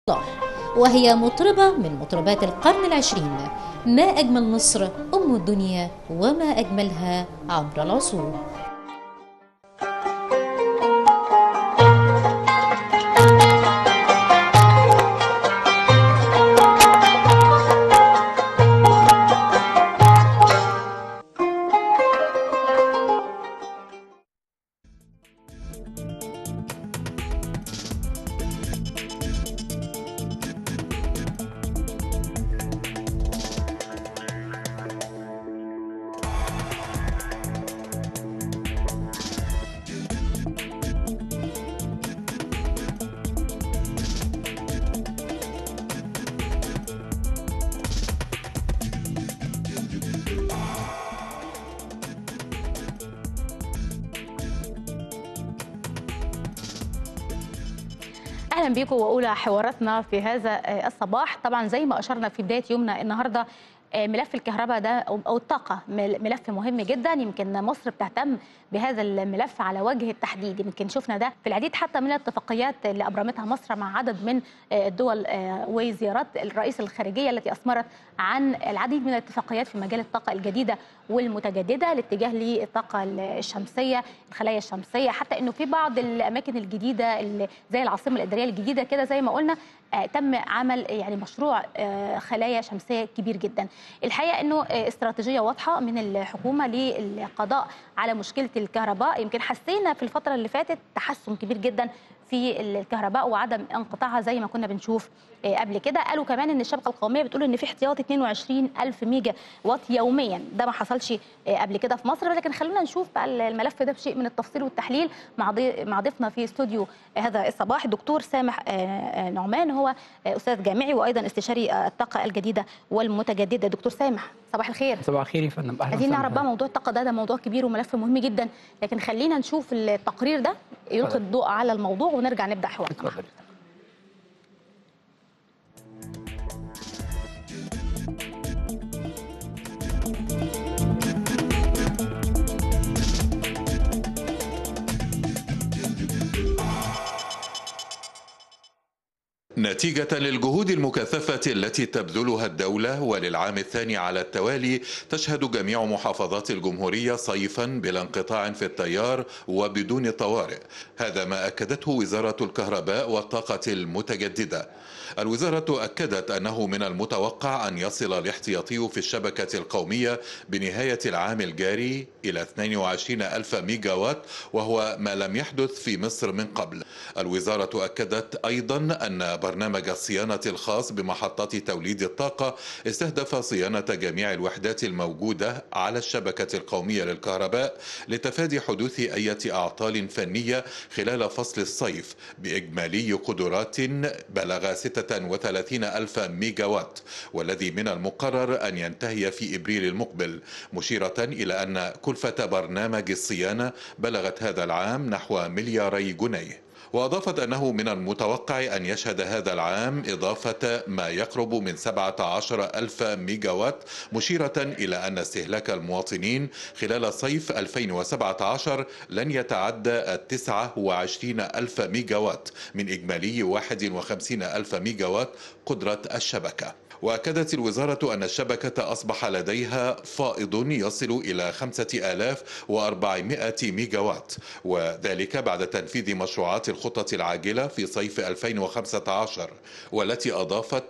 وهي مطربة من مطربات القرن العشرين ما أجمل مصر أم الدنيا وما أجملها عبر العصور اهلا بيكم واولى حواراتنا في هذا الصباح طبعا زي ما اشرنا في بدايه يومنا النهارده ملف الكهرباء ده او الطاقه ملف مهم جدا يمكن مصر بتهتم بهذا الملف على وجه التحديد يمكن شفنا ده في العديد حتى من الاتفاقيات اللي ابرمتها مصر مع عدد من الدول وزيارات الرئيس الخارجيه التي اثمرت عن العديد من الاتفاقيات في مجال الطاقه الجديده والمتجدده الاتجاه للطاقه الشمسيه الخلايا الشمسيه حتى انه في بعض الاماكن الجديده اللي زي العاصمه الاداريه الجديده كده زي ما قلنا تم عمل يعني مشروع خلايا شمسيه كبير جدا الحقيقه انه استراتيجيه واضحه من الحكومه للقضاء على مشكله الكهرباء يمكن حسينا في الفتره اللي فاتت تحسن كبير جدا في الكهرباء وعدم انقطاعها زي ما كنا بنشوف قبل كده قالوا كمان ان الشبكه القوميه بتقول ان في احتياطي 22 الف ميجا وات يوميا ده ما حصلش قبل كده في مصر لكن خلونا نشوف بقى الملف ده بشيء من التفصيل والتحليل مع مع ضيفنا في استوديو هذا الصباح الدكتور سامح نعمان هو استاذ جامعي وايضا استشاري الطاقه الجديده والمتجدده دكتور سامح صباح الخير صباح الخير يا فندم اهلا عايزين نعرف بقى موضوع الطاقه ده ده موضوع كبير وملف مهم جدا لكن خلينا نشوف التقرير ده يلقي الضوء على الموضوع ونرجع نبدا حوارنا نتيجة للجهود المكثفة التي تبذلها الدولة وللعام الثاني على التوالي تشهد جميع محافظات الجمهورية صيفا بلا انقطاع في التيار وبدون طوارئ هذا ما أكدته وزارة الكهرباء والطاقة المتجددة الوزارة أكدت أنه من المتوقع أن يصل الاحتياطي في الشبكة القومية بنهاية العام الجاري إلى 22 ألف ميجا وات وهو ما لم يحدث في مصر من قبل الوزارة أكدت أيضا أن برنامج الصيانة الخاص بمحطات توليد الطاقة استهدف صيانة جميع الوحدات الموجودة على الشبكة القومية للكهرباء لتفادي حدوث أي أعطال فنية خلال فصل الصيف بإجمالي قدرات بلغ 36 ألف ميجا وات والذي من المقرر أن ينتهي في إبريل المقبل مشيرة إلى أن كلفة برنامج الصيانة بلغت هذا العام نحو ملياري جنيه وأضافت أنه من المتوقع أن يشهد هذا العام إضافة ما يقرب من 17 ألف ميجا وات مشيرة إلى أن استهلاك المواطنين خلال صيف 2017 لن يتعدى 29 ألف ميجا وات من إجمالي 51 ألف ميجا وات قدرة الشبكة وأكدت الوزارة أن الشبكة أصبح لديها فائض يصل إلى 5400 ميجا وات وذلك بعد تنفيذ مشروعات الخطة العاجلة في صيف 2015 والتي أضافت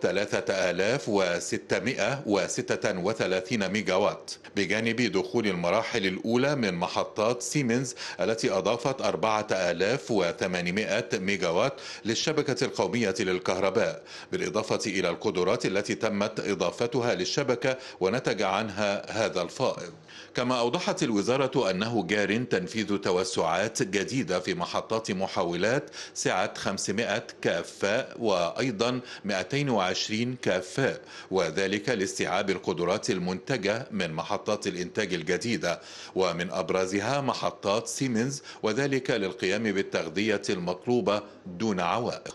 3636 ميجا وات بجانب دخول المراحل الأولى من محطات سيمنز التي أضافت 4800 ميجا وات للشبكة القومية للكهرباء بالإضافة إلى القدرات التي تمت إضافتها للشبكة ونتج عنها هذا الفائض كما أوضحت الوزارة أنه جار تنفيذ توسعات جديدة في محطات محولات سعة 500 كافة وأيضا 220 كافة وذلك لاستيعاب القدرات المنتجة من محطات الإنتاج الجديدة ومن أبرزها محطات سيمنز وذلك للقيام بالتغذية المطلوبة دون عوائق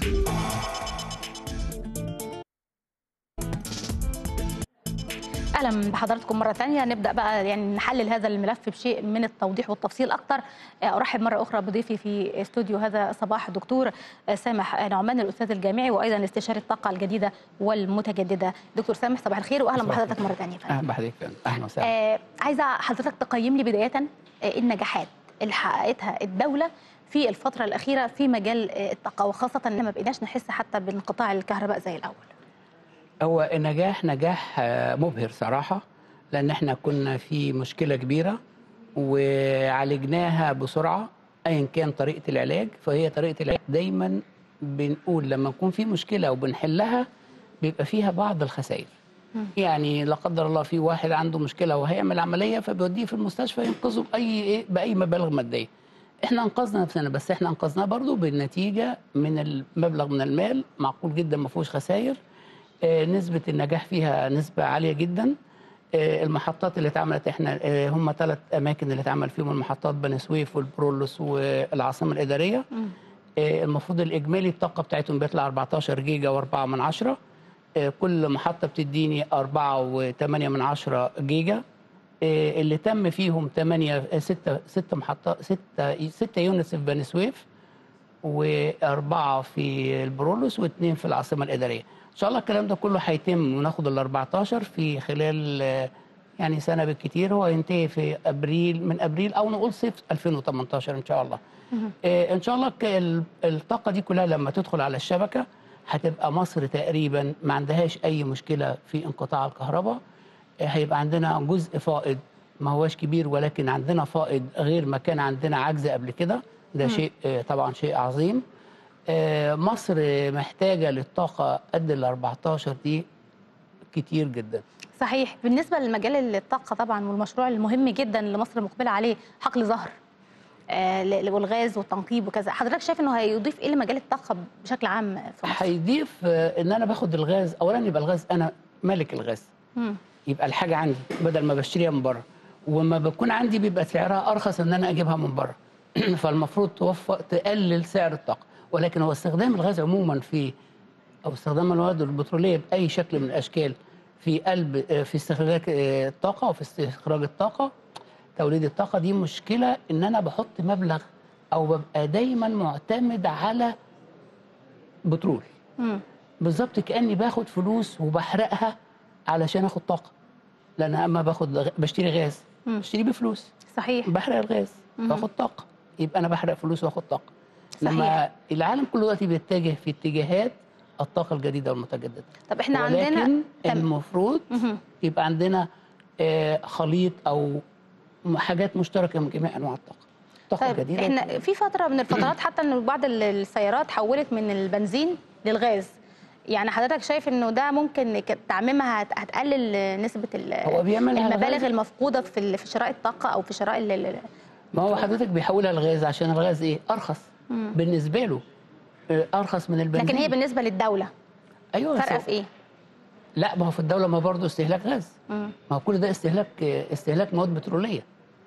اهلا اهلا بحضراتكم مره ثانيه نبدا بقى يعني نحلل هذا الملف بشيء من التوضيح والتفصيل اكثر ارحب مره اخرى بضيفي في استوديو هذا الصباح الدكتور سامح نعمان الاستاذ الجامعي وايضا استشاري الطاقه الجديده والمتجدده دكتور سامح صباح الخير واهلا بحضرتك مره ثانيه اهلا بحضرتك اهلا وسهلا آه عايزه حضرتك تقيم لي بدايه آه النجاحات اللي حققتها الدوله في الفتره الاخيره في مجال آه الطاقه وخاصه ان ما بقيناش نحس حتى بانقطاع الكهرباء زي الاول هو النجاح نجاح مبهر صراحة لأن احنا كنا في مشكلة كبيرة وعالجناها بسرعة أيا كان طريقة العلاج فهي طريقة العلاج دايما بنقول لما يكون في مشكلة وبنحلها بيبقى فيها بعض الخسائر يعني لا قدر الله في واحد عنده مشكلة وهيعمل عملية فبيوديه في المستشفى ينقذه بأي بأي مبالغ مادية احنا انقذنا نفسنا بس احنا انقذناه برضه بالنتيجة من المبلغ من المال معقول جدا ما فيهوش خسائر نسبة النجاح فيها نسبة عالية جدا المحطات اللي اتعملت احنا هم ثلاث اماكن اللي اتعمل فيهم المحطات بني سويف والبرولوس والعاصمه الاداريه المفروض الاجمالي الطاقه بتاعتهم بيطلع 14 جيجا و4 من عشرة كل محطه بتديني 4 و8 من عشرة جيجا اللي تم فيهم 8 6 6 محطات 6 6 يونتس في بني سويف واربعه في البرولوس واثنين في العاصمه الاداريه ان شاء الله الكلام ده كله هيتم وناخد ال 14 في خلال يعني سنه بالكتير هو ينتهي في ابريل من ابريل او نقول صيف 2018 ان شاء الله. ان شاء الله الطاقه دي كلها لما تدخل على الشبكه هتبقى مصر تقريبا ما عندهاش اي مشكله في انقطاع الكهرباء هيبقى عندنا جزء فائض ما هواش كبير ولكن عندنا فائض غير ما كان عندنا عجز قبل كده ده شيء طبعا شيء عظيم. مصر محتاجه للطاقه قد ال 14 دي كتير جدا صحيح بالنسبه لمجال الطاقه طبعا والمشروع المهم جدا اللي مصر مقبله عليه حقل زهر آه والغاز والتنقيب وكذا حضرتك شايف انه هيضيف ايه لمجال الطاقه بشكل عام في مصر هيضيف آه ان انا باخد الغاز اولا يبقى الغاز انا مالك الغاز مم. يبقى الحاجه عندي بدل ما بشتريها من بره وما بكون عندي بيبقى سعرها ارخص ان انا اجيبها من بره فالمفروض توفر تقلل سعر الطاقه ولكن هو استخدام الغاز عموما في او استخدام المواد البتروليه باي شكل من الاشكال في قلب في استخراج الطاقه وفي استخراج الطاقه توليد الطاقه دي مشكله ان انا بحط مبلغ او ببقى دايما معتمد على بترول مم. بالظبط كاني باخد فلوس وبحرقها علشان اخد طاقه لان اما باخد بشتري غاز مم. بشتري بفلوس صحيح بحرق الغاز باخد طاقه يبقى انا بحرق فلوس واخد طاقه صحيح. لما العالم كله دلوقتي بيتجه في اتجاهات الطاقه الجديده والمتجدده طب احنا ولكن عندنا تم- المفروض مهم. يبقى عندنا آه، خليط او م- حاجات مشتركه من جميع انواع الطاقه الطاقه طيب الجديده احنا في فتره من الفترات حتى ان بعض ال- السيارات حولت من البنزين للغاز يعني حضرتك شايف انه ده ممكن ك- تعميمها هت- هتقلل نسبه ال- هو بيعملها المبالغ الغاز. المفقوده في ال- في شراء الطاقه او في شراء ال- ال- ما هو حضرتك بيحولها الغاز عشان الغاز ايه ارخص بالنسبه له آه، ارخص من البنزين لكن هي بالنسبه للدوله ايوه فرقه بس- في ايه؟ لا ما هو في الدوله ما برضه استهلاك غاز مم. ما هو كل ده استهلاك استهلاك مواد بتروليه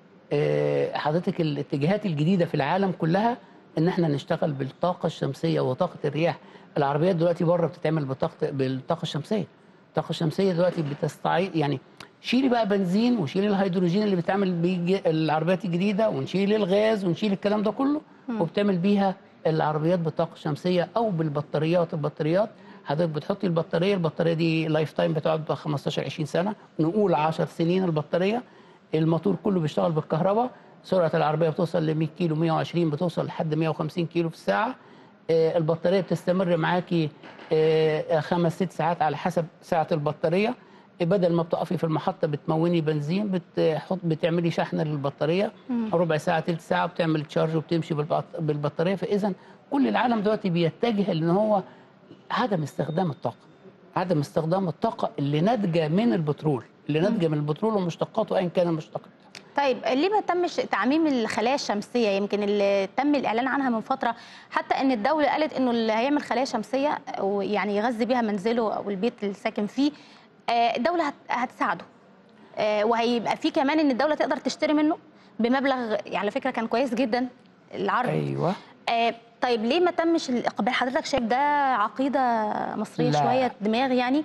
آه، حضرتك الاتجاهات الجديده في العالم كلها ان احنا نشتغل بالطاقه الشمسيه وطاقه الرياح العربيات دلوقتي بره بتتعمل بطاقه بالطاقه الشمسيه الطاقه الشمسيه دلوقتي بتستعيد يعني شيلي بقى بنزين وشيلي الهيدروجين اللي بتعمل بيه العربيات الجديده ونشيل الغاز ونشيل الكلام ده كله وبتعمل بيها العربيات بالطاقه الشمسيه او بالبطاريات البطاريات حضرتك بتحطي البطاريه البطاريه دي لايف تايم بتقعد 15 20 سنه نقول 10 سنين البطاريه الموتور كله بيشتغل بالكهرباء سرعه العربيه بتوصل ل 100 كيلو 120 بتوصل لحد 150 كيلو في الساعه آه، البطاريه بتستمر معاكي آه، خمس ست ساعات على حسب سعه البطاريه بدل ما بتقفي في المحطه بتموني بنزين بتحط بتعملي شحن للبطاريه ربع ساعه ثلث ساعه بتعمل تشارج وبتمشي بالبط- بالبطاريه فاذا كل العالم دلوقتي بيتجه ان هو عدم استخدام الطاقه عدم استخدام الطاقه اللي ناتجه من البترول اللي ناتجه من البترول ومشتقاته ايا كان المشتق طيب ليه ما تمش تعميم الخلايا الشمسيه يمكن اللي تم الاعلان عنها من فتره حتى ان الدوله قالت انه اللي هيعمل خلايا شمسيه ويعني يغذي بيها منزله او البيت اللي ساكن فيه آه، الدوله هت- هتساعده آه، وهيبقى في كمان ان الدوله تقدر تشتري منه بمبلغ يعني على فكره كان كويس جدا العرض ايوه آه، طيب ليه ما تمش الاقبال حضرتك شايف ده عقيده مصريه لا. شويه دماغ يعني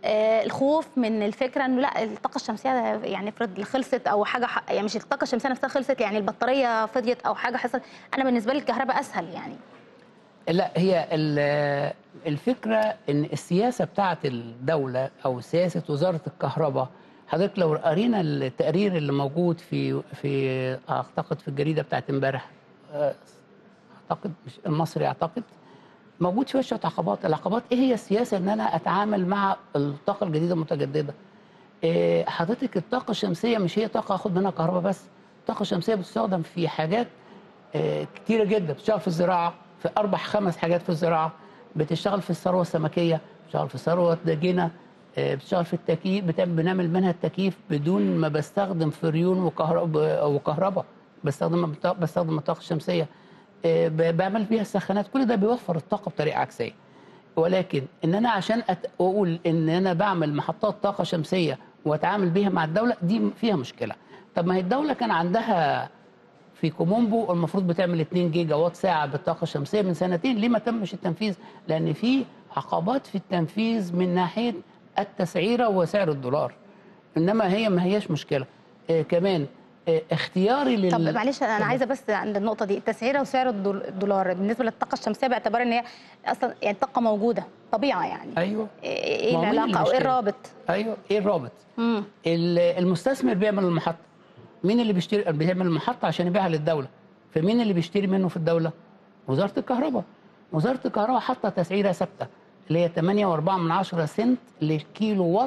آه، الخوف من الفكره انه لا الطاقه الشمسيه يعني افرض خلصت او حاجه ح- يعني مش الطاقه الشمسيه نفسها خلصت يعني البطاريه فضيت او حاجه حصلت انا بالنسبه لي الكهرباء اسهل يعني لا هي ال- الفكره ان السياسه بتاعه الدوله او سياسه وزاره الكهرباء حضرتك لو قرينا التقرير اللي موجود في في اعتقد في الجريده بتاعت امبارح آه، اعتقد مش المصري اعتقد موجود فيها شويه عقبات العقبات ايه هي السياسه ان انا اتعامل مع الطاقه الجديده المتجدده إيه، حضرتك الطاقه الشمسيه مش هي طاقه اخد منها كهرباء بس الطاقه الشمسيه بتستخدم في حاجات آه، كتيره جدا بتشتغل في الزراعه في اربع خمس حاجات في الزراعه بتشتغل في الثروه السمكيه بتشتغل في الثروه الداجنه آه، بتشتغل في التكييف بتعمل بنعمل منها التكييف بدون ما بستخدم فريون وكهرباء وكهرباء بستخدم بستخدم الطاقه الشمسيه آه، ب- بعمل بيها السخانات كل ده بيوفر الطاقه بطريقه عكسيه ولكن ان انا عشان أت- اقول ان انا بعمل محطات طاقه شمسيه واتعامل بيها مع الدوله دي فيها مشكله طب ما هي الدوله كان عندها في كومومبو المفروض بتعمل 2 جيجا وات ساعه بالطاقه الشمسيه من سنتين ليه ما تمش التنفيذ لان في عقبات في التنفيذ من ناحيه التسعيره وسعر الدولار انما هي ما هياش مشكله آه كمان آه اختياري لل طب معلش انا عايزه بس عند النقطه دي التسعيره وسعر الدول- الدولار بالنسبه للطاقه الشمسيه باعتبار ان هي اصلا يعني طاقه موجوده طبيعه يعني ايوه ايه إيه ما هو مين اللي العلاقه او ايه بيشتري؟ الرابط ايوه ايه الرابط امم ال- المستثمر بيعمل المحطه مين اللي بيشتري بيعمل المحطه عشان يبيعها للدوله فمين اللي بيشتري منه في الدوله وزاره الكهرباء وزاره الكهرباء حاطه تسعيره ثابته اللي هي 8.4 من عشرة سنت للكيلو وات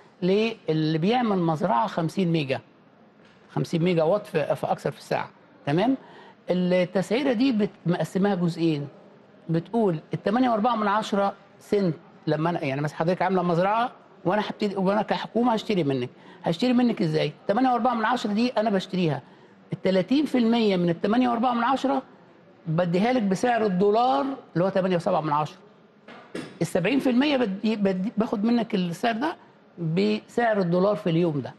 للي بيعمل مزرعه 50 ميجا 50 ميجا وات في, في اكثر في الساعه تمام التسعيره دي بت- مقسماها جزئين بتقول ال 8.4 من عشرة سنت لما انا يعني مثلا حضرتك عامله مزرعه وانا هبتدي وانا كحكومه هشتري منك هشتري منك ازاي 8.4 من عشرة دي انا بشتريها ال 30% من ال 8.4 من عشرة بديها لك بسعر الدولار اللي هو 8.7 من عشرة ال 70% بدي بدي باخد منك السعر ده بسعر الدولار في اليوم ده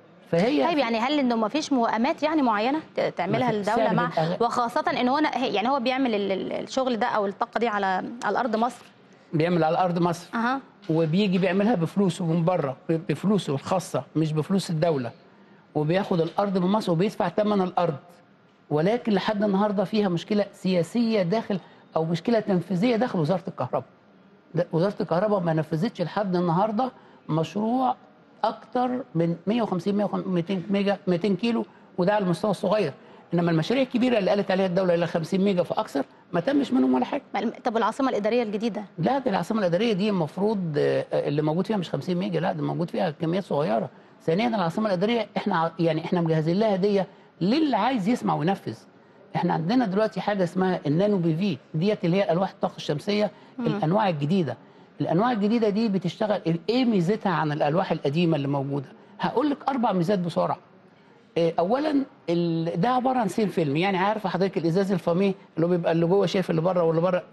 فهي طيب يعني هل انه ما فيش موائمات يعني معينه ت- تعملها ما في- الدوله السعر مع بيبقى- وخاصه ان هو أنا- يعني هو بيعمل ال- ال- الشغل ده او الطاقه دي على على ارض مصر بيعمل على ارض مصر اها وبيجي بيعملها بفلوسه من بره ب- بفلوسه الخاصه مش بفلوس الدوله وبياخد الارض من مصر وبيدفع ثمن الارض ولكن لحد النهارده فيها مشكله سياسيه داخل او مشكله تنفيذيه داخل وزاره الكهرباء ده- وزاره الكهرباء ما نفذتش لحد النهارده مشروع اكتر من 150 150 200 ميجا 200 كيلو وده على المستوى الصغير انما المشاريع الكبيره اللي قالت عليها الدوله الى 50 ميجا فاكثر ما تمش منهم ولا حاجه ما- طب العاصمه الاداريه الجديده لا دي العاصمه الاداريه دي المفروض آه، اللي موجود فيها مش 50 ميجا لا ده موجود فيها كميات صغيره ثانيا العاصمه الاداريه احنا ع- يعني احنا مجهزين لها هديه للي عايز يسمع وينفذ احنا عندنا دلوقتي حاجه اسمها النانو بي في ديت اللي هي الواح الطاقه الشمسيه الانواع الجديده الانواع الجديده دي بتشتغل ايه ميزتها عن الالواح القديمه اللي موجوده هقول لك اربع ميزات بسرعه إيه، اولا ال- ده عباره عن سين فيلم يعني عارفه حضرتك الازاز الفاميه اللي هو بيبقى اللي جوه شايف اللي بره واللي بره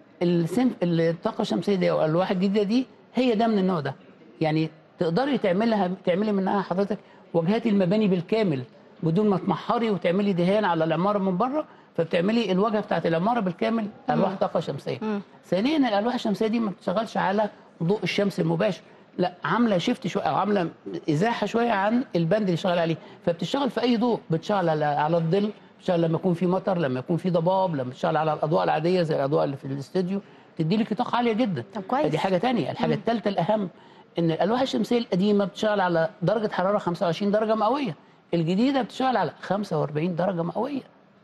السن الطاقه الشمسيه دي او الالواح الجديده دي هي ده من النوع ده يعني تقدري تعملها تعملي منها حضرتك واجهات المباني بالكامل بدون ما تمحري وتعملي دهان على العماره من بره فبتعملي الواجهه بتاعت العماره بالكامل الواح طاقه شمسيه ثانيا الالواح الشمسيه دي ما بتشتغلش على ضوء الشمس المباشر لا عامله شيفت شويه او عامله ازاحه شويه عن البند اللي شغال عليه فبتشتغل في اي ضوء بتشتغل على على الظل بتشتغل لما يكون في مطر لما يكون في ضباب لما بتشتغل على الاضواء العاديه زي الاضواء اللي في الاستوديو تدي لك طاقه عاليه جدا طب كويس. دي حاجه تانية الحاجه الثالثه الاهم ان الالواح الشمسيه القديمه بتشتغل على درجه حراره 25 درجه مئويه الجديده بتشتغل على 45 درجه مئويه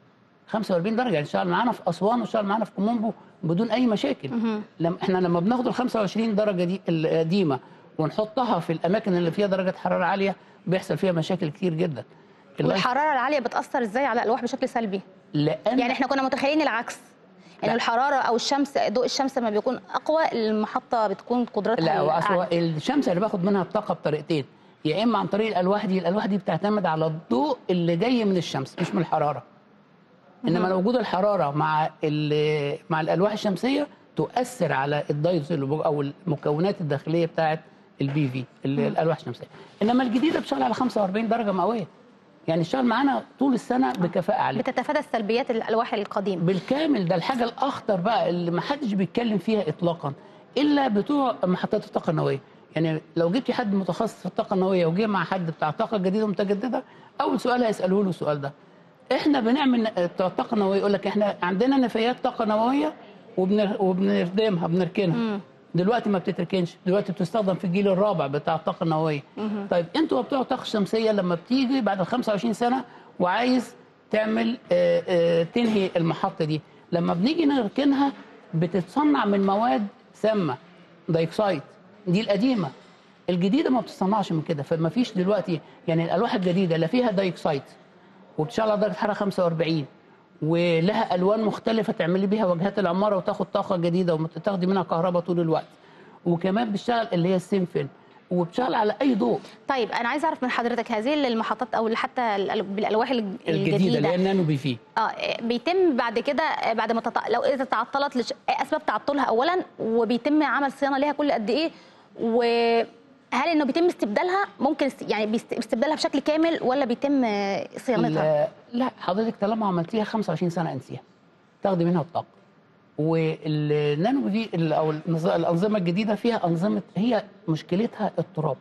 45 درجه يعني اشتغل معانا في اسوان واشتغل معانا في كومومبو بدون اي مشاكل لما احنا لما بناخد ال 25 درجه دي القديمه ونحطها في الاماكن اللي فيها درجه حراره عاليه بيحصل فيها مشاكل كتير جدا اللايف- والحراره العاليه بتاثر ازاي على الالواح بشكل سلبي لان يعني احنا كنا متخيلين العكس ان لا. الحراره او الشمس ضوء الشمس لما بيكون اقوى المحطه بتكون قدرتها لا واصل أعلى. الشمس اللي باخد منها الطاقه بطريقتين يا اما عن طريق الالواح دي الالواح دي بتعتمد على الضوء اللي جاي من الشمس مش من الحراره انما لو وجود الحراره مع ال- مع الالواح الشمسيه تؤثر على الدايز اللي جوه او المكونات الداخليه بتاعه البي في الالواح الشمسيه انما الجديده بتشتغل على 45 درجه مئويه يعني اشتغل معانا طول السنه بكفاءه عاليه بتتفادى السلبيات الالواح القديمه بالكامل ده الحاجه الاخطر بقى اللي ما حدش بيتكلم فيها اطلاقا الا بتوع محطات الطاقه النوويه يعني لو جبتي حد متخصص في الطاقه النوويه وجه مع حد بتاع طاقه جديده ومتجدده اول سؤال هيساله له السؤال ده احنا بنعمل بتوع الطاقه النوويه يقول لك احنا عندنا نفايات طاقه نوويه وبنر... وبنردمها بنركنها دلوقتي ما بتتركنش دلوقتي بتستخدم في الجيل الرابع بتاع الطاقه النوويه طيب انتوا بتوع الطاقه الشمسيه لما بتيجي بعد ال 25 سنه وعايز تعمل آه، آه، تنهي المحطه دي لما بنيجي نركنها بتتصنع من مواد سامه دايكسايد دي القديمه الجديده ما بتصنعش من كده فما فيش دلوقتي يعني الالواح الجديده لا فيها دايكسايد وبتشتغل على درجه حراره 45 ولها الوان مختلفه تعملي بيها واجهات العماره وتاخد طاقه جديده وتاخدي منها كهرباء طول الوقت وكمان بتشتغل اللي هي السيمفين وبتشتغل على اي ضوء طيب انا عايزه اعرف من حضرتك هذه المحطات او حتى الأل- بالالواح الج- الجديده الجديده اللي هي النانو بي في اه بيتم بعد كده آه، بعد ما تط... لو اذا تعطلت لش... اسباب تعطلها اولا وبيتم عمل صيانه ليها كل قد ايه وهل انه بيتم استبدالها ممكن است... يعني بيست- استبدالها بشكل كامل ولا بيتم آه، صيانتها ال- لا حضرتك طالما عملتيها 25 سنه انسيها تاخدي منها الطاقه والنانو دي ال- او النظ- الانظمه الجديده فيها انظمه هي مشكلتها التراب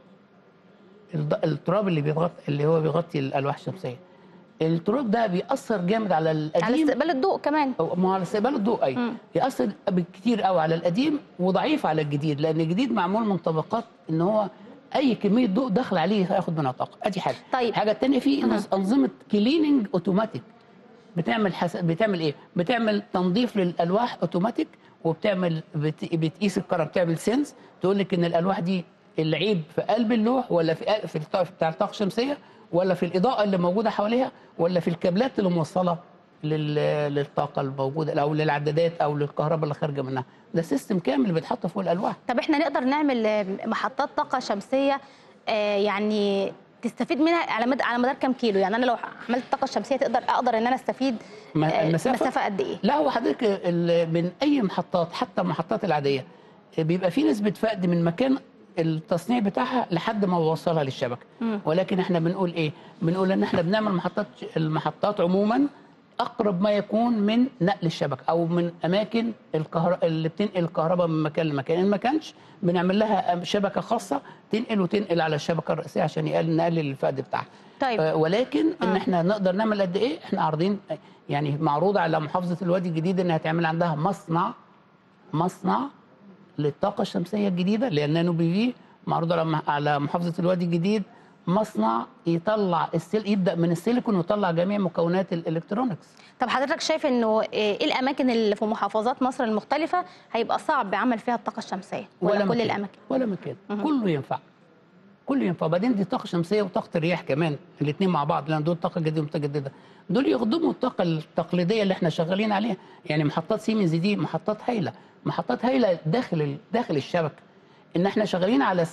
الض- التراب اللي بيغطي اللي هو بيغطي الالواح الشمسيه التراب ده بيأثر جامد على على القديم استقبال الضوء كمان أو- ما هو على استقبال الضوء اي مم. يأثر كتير قوي على القديم وضعيف على الجديد لان الجديد معمول من طبقات ان هو اي كميه ضوء داخل عليه هياخد منها طاقه ادي حاجه طيب. الحاجه الثانيه في أها. انظمه كليننج اوتوماتيك بتعمل حس... بتعمل ايه بتعمل تنظيف للالواح اوتوماتيك وبتعمل بت... بتقيس الكهرباء بتعمل سنس تقول لك ان الالواح دي العيب في قلب اللوح ولا في في الط- بتاع الطاقه الشمسيه ولا في الاضاءه اللي موجوده حواليها ولا في الكابلات اللي موصله لل... للطاقه الموجوده او للعدادات او للكهرباء اللي خارجه منها ده سيستم كامل بيتحط فوق الالواح طب احنا نقدر نعمل آه، محطات طاقه شمسيه آه، يعني تستفيد منها على مدى على مدار كام كيلو يعني انا لو عملت الطاقه الشمسيه تقدر اقدر ان انا استفيد ما- آه، المسافة؟ مسافه قد ايه لا هو حضرتك ال- من اي محطات حتى المحطات العاديه بيبقى في نسبه فقد من مكان التصنيع بتاعها لحد ما وصلها للشبكه مم. ولكن احنا بنقول ايه بنقول ان احنا بنعمل محطات المحطات عموما اقرب ما يكون من نقل الشبكه او من اماكن الكهرباء اللي بتنقل الكهرباء من مكان لمكان ان ما كانش بنعمل لها شبكه خاصه تنقل وتنقل على الشبكه الرئيسيه عشان يقل نقلل الفقد بتاعها طيب آه، ولكن ان آه. احنا نقدر نعمل قد ايه احنا عارضين يعني معروض على محافظه الوادي الجديد انها تعمل عندها مصنع مصنع للطاقه الشمسيه الجديده اللي هي النانو بي في معروض على على محافظه الوادي الجديد مصنع يطلع السيل يبدا من السيليكون ويطلع جميع مكونات الالكترونكس طب حضرتك شايف انه ايه الاماكن اللي في محافظات مصر المختلفه هيبقى صعب عمل فيها الطاقه الشمسيه ولا, كل مكان. الاماكن ولا مكان مهم. كله ينفع كله ينفع بعدين دي طاقه شمسيه وطاقه الرياح كمان الاثنين مع بعض لان دول طاقه جديده ومتجدده دول يخدموا الطاقه التقليديه اللي احنا شغالين عليها يعني محطات سيمنز دي محطات هايله محطات هايله داخل ال- داخل الشبكه ان احنا شغالين على 6%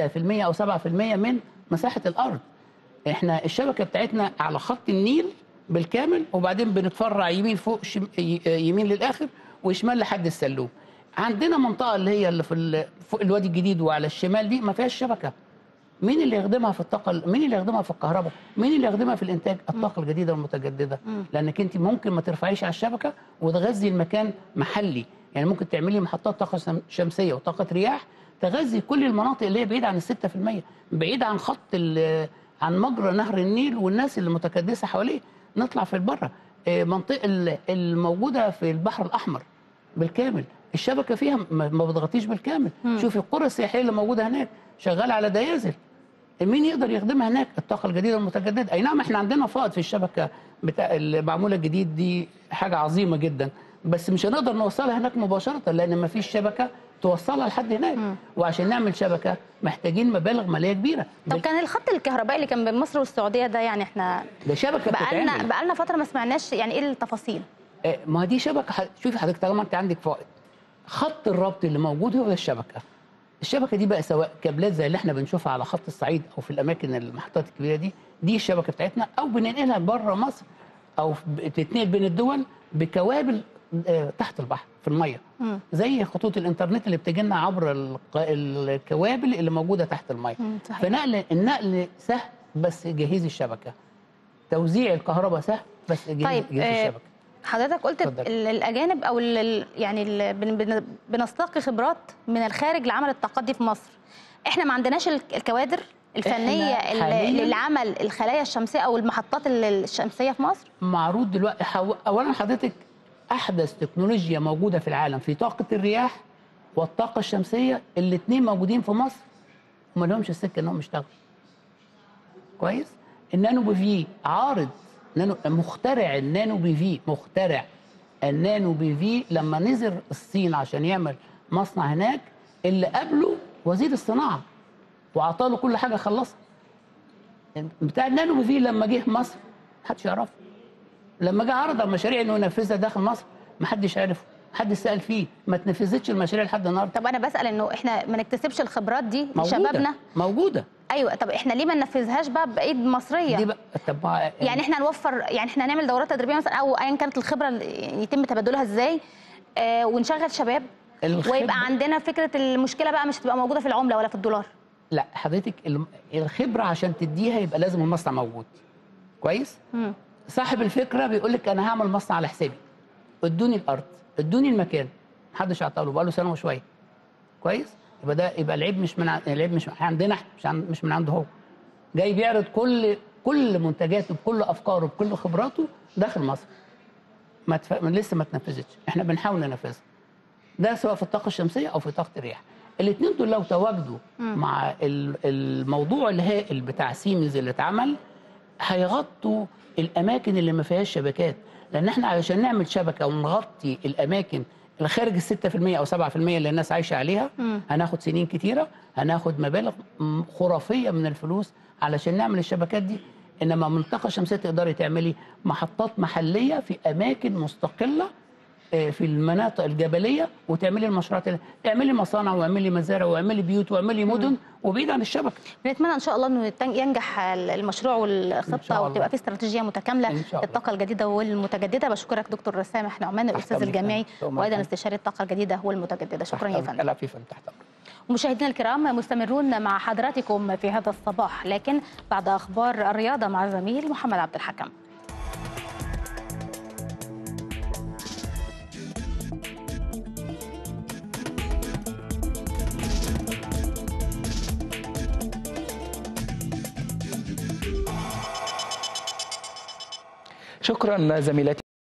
او 7% من مساحه الارض احنا الشبكه بتاعتنا على خط النيل بالكامل وبعدين بنتفرع يمين فوق شم... ي- يمين للاخر وشمال لحد السلوم عندنا منطقه اللي هي اللي في ال... فوق الوادي الجديد وعلى الشمال دي ما فيهاش شبكه مين اللي يخدمها في الطاقه مين اللي يخدمها في الكهرباء مين اللي يخدمها في الانتاج الطاقه الجديده والمتجدده مم. لانك انت ممكن ما ترفعيش على الشبكه وتغذي المكان محلي يعني ممكن تعملي محطات طاقه شم- شمسيه وطاقه رياح تغذي كل المناطق اللي هي بعيده عن ال 6% بعيده عن خط ال- عن مجرى نهر النيل والناس اللي متكدسه حواليه نطلع في البره آه، منطقه ال- الموجوده في البحر الاحمر بالكامل الشبكه فيها ما ما بتغطيش بالكامل مم. شوفي القرى السياحيه اللي موجوده هناك شغاله على ديازل مين يقدر يخدمها هناك الطاقه الجديده المتجدده اي نعم احنا عندنا فائض في الشبكه بتاع المعموله الجديد دي حاجه عظيمه جدا بس مش هنقدر نوصلها هناك مباشره لان ما فيش شبكه توصلها لحد هناك مم. وعشان نعمل شبكه محتاجين مبالغ ماليه كبيره طب ده- كان الخط الكهربائي اللي كان بين مصر والسعوديه ده يعني احنا ده شبكه بقالنا بتتعمل بقالنا فتره ما سمعناش يعني ايه التفاصيل آه، ما دي شبكه ح- شوفي حضرتك طالما انت عندك فائض خط الربط اللي موجود هو ده الشبكه الشبكه دي بقى سواء كابلات زي اللي احنا بنشوفها على خط الصعيد او في الاماكن المحطات الكبيره دي دي الشبكه بتاعتنا او بننقلها بره مصر او بتتنقل بين الدول بكوابل آه، تحت البحر في الميه مم. زي خطوط الانترنت اللي بتجي لنا عبر الق- الكوابل اللي موجوده تحت الميه مم، صحيح. فنقل النقل سهل بس جهيز الشبكه توزيع الكهرباء سهل بس جهيز, طيب جهيز آه، الشبكه حضرتك قلت اتفضل. ال- الاجانب او ال- ال- يعني ال- بن- بن- بنستقي خبرات من الخارج لعمل الطاقات دي في مصر احنا ما عندناش الك- الكوادر الفنيه إحنا اللي حالياً- للعمل الخلايا الشمسيه او المحطات ال- الشمسيه في مصر معروض دلوقتي حو... اولا حضرتك احدث تكنولوجيا موجوده في العالم في طاقه الرياح والطاقه الشمسيه الاثنين موجودين في مصر وما لهمش السكه انهم يشتغلوا كويس النانو بي في عارض نانو مخترع النانو بي في مخترع النانو بي في لما نزل الصين عشان يعمل مصنع هناك اللي قبله وزير الصناعه وعطاله كل حاجه خلصها بتاع النانو بي في لما جه مصر محدش يعرفه لما جه عرض على المشاريع انه ينفذها داخل مصر محدش عرفه محدش سال فيه ما تنفذتش المشاريع لحد النهارده طب انا بسال انه احنا ما نكتسبش الخبرات دي موجوده لشبابنا موجوده ايوه طب احنا ليه ما ننفذهاش بقى بايد مصريه دي بقى طب ما- يعني احنا نوفر يعني احنا نعمل دورات تدريبيه مثلا او ايا كانت الخبره اللي يتم تبادلها ازاي آه ونشغل شباب الخبرة- ويبقى عندنا فكره المشكله بقى مش هتبقى موجوده في العمله ولا في الدولار لا حضرتك الم- الخبره عشان تديها يبقى لازم المصنع موجود كويس مم. صاحب الفكره بيقول لك انا هعمل مصنع على حسابي ادوني الارض ادوني المكان محدش عطاله بقى له سنه وشويه كويس يبقى ده يبقى العيب مش من ع- العيب مش عندنا احنا مش عن- مش من عنده هو جاي بيعرض كل كل منتجاته بكل افكاره بكل خبراته داخل مصر ما تف... لسه ما اتنفذتش احنا بنحاول ننفذها ده سواء في الطاقه الشمسيه او في طاقه الرياح الاثنين دول لو تواجدوا مع ال- الموضوع الهائل بتاع سيمنز اللي اتعمل هيغطوا الاماكن اللي ما فيهاش شبكات لان احنا علشان نعمل شبكه ونغطي الاماكن اللي خارج ال 6% او 7% اللي الناس عايشه عليها هناخد سنين كتيره هناخد مبالغ م- خرافيه من الفلوس علشان نعمل الشبكات دي انما منطقه شمسيه تقدري تعملي محطات محليه في اماكن مستقله آه، في المناطق الجبليه وتعملي المشروعات اللي- اعملي مصانع واعملي مزارع واعملي بيوت واعملي مدن وبعيد عن الشبكه بنتمنى ان شاء الله انه يتن- ينجح المشروع إن والخطه شاء الله. وتبقى في استراتيجيه متكامله إن شاء الله. للطاقه الجديده والمتجدده بشكرك دكتور سامح نعمان الاستاذ أمرك. الجامعي شكراً. وايضا استشاري الطاقه الجديده والمتجدده شكرا يا فندم لا في فن تحت أمرك. مشاهدينا الكرام مستمرون مع حضراتكم في هذا الصباح لكن بعد اخبار الرياضه مع زميل محمد عبد الحكم شكرا زميلتي